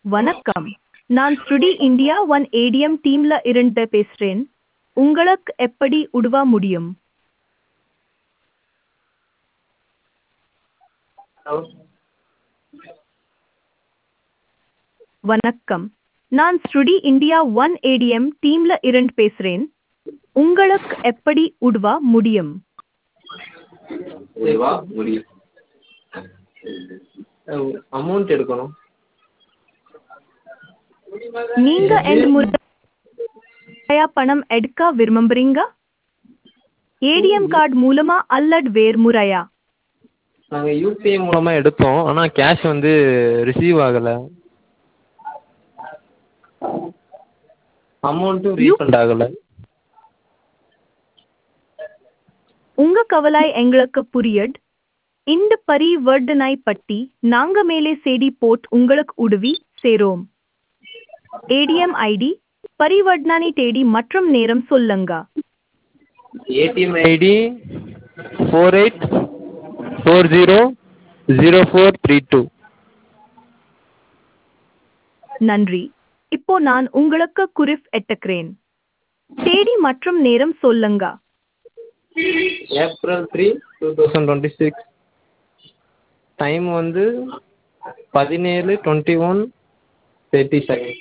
வணக்கம் நான் ஸ்டுடி India one ATM டீம்ல இருந்து பேசுறேன் உங்களுக்கு எப்படி உதவ முடியும் ஹலோ வணக்கம் நான் ஸ்டுடி இந்தியா ஒன் ஏடிஎம் டீம்ல இருந்து பேசுறேன் உங்களுக்கு எப்படி உதவ முடியும் உதவ முடியும் அமௌண்ட் எடுக்கணும் நீங்க எந்த முறையா பணம் எடுக்க விரும்புறீங்க ஏடிஎம் கார்டு மூலமா அல்லது வேறு முறையா நாங்கள் யூபிஐ மூலமாக எடுத்தோம் ஆனால் கேஷ் வந்து ரிசீவ் ஆகலை அமௌண்ட்டும் ரீஃபண்ட் ஆகலை உங்க கவலை எங்களுக்கு புரியுது இந்த பரிவர்த்தனை பற்றி நாங்க மேலே செய்தி போட் உங்களுக்கு உதவி சேரோம் ஏடிஎம் ஐடி பரிவர்த்தனை தேதி மற்றும் நேரம் சொல்லுங்க ATM ID four eight four zero zero four three two நன்றி இப்போ நான் உங்களுக்கு குறிப் எட்டுக்கிறேன் தேதி மற்றும் நேரம் சொல்லுங்க April three two thousand twenty six time வந்து பதினேழு டுவெண்ட்டி ஒன் தேர்ட்டி செகண்ட்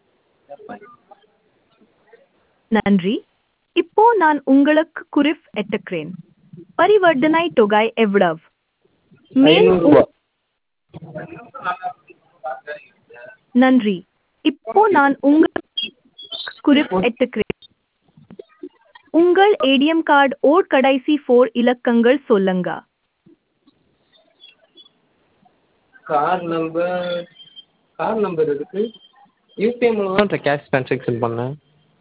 நன்றி இப்போ நான் உங்களுக்கு குறிப் எட்டுக்கிறேன் பரிவர்த்தனை தொகை எவ்வளவு மேல் ஐநூறுரூவா நன்றி இப்போ நான் உங்களுக்கு குறிப் எட்டுக்கிறேன் உங்கள் ஏடிஎம் கார்டு ஓர் கடைசி ஃபோர் இலக்கங்கள் சொல்லுங்க கார் நம்பர் கார் நம்பர் இருக்கு யூபிஐ மூலமாக தான் கேஷ் ட்ரான்சாக்ஷன் பண்ணேன்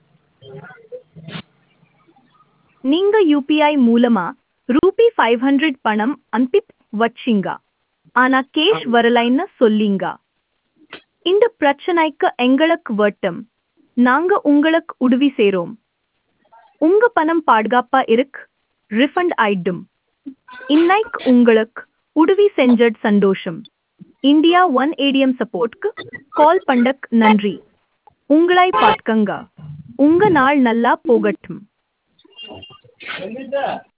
நீங்க யூபிஐ மூலமா ரூபி ஃபைவ் ஹண்ட்ரட் பணம் அனுப்பி வச்சிங்க ஆனா கேஷ் வரலைன்னு சொல்லிங்க இந்த பிரச்சனைக்கு எங்களுக்கு வட்டம் நாங்க உங்களுக்கு உதவி செய்றோம் உங்க பணம் பாதுகாப்பா இருக்கு ரிஃபண்ட் ஆயிடும் இன்னைக்கு உங்களுக்கு உதவி செஞ்சது சந்தோஷம் இந்தியா ஒன் ஏடிஎம் சப்போர்ட்க்கு கால் பண்ணக் நன்றி உங்களை பார்க்கங்க உங்க நாள் நல்லா போகட்டும்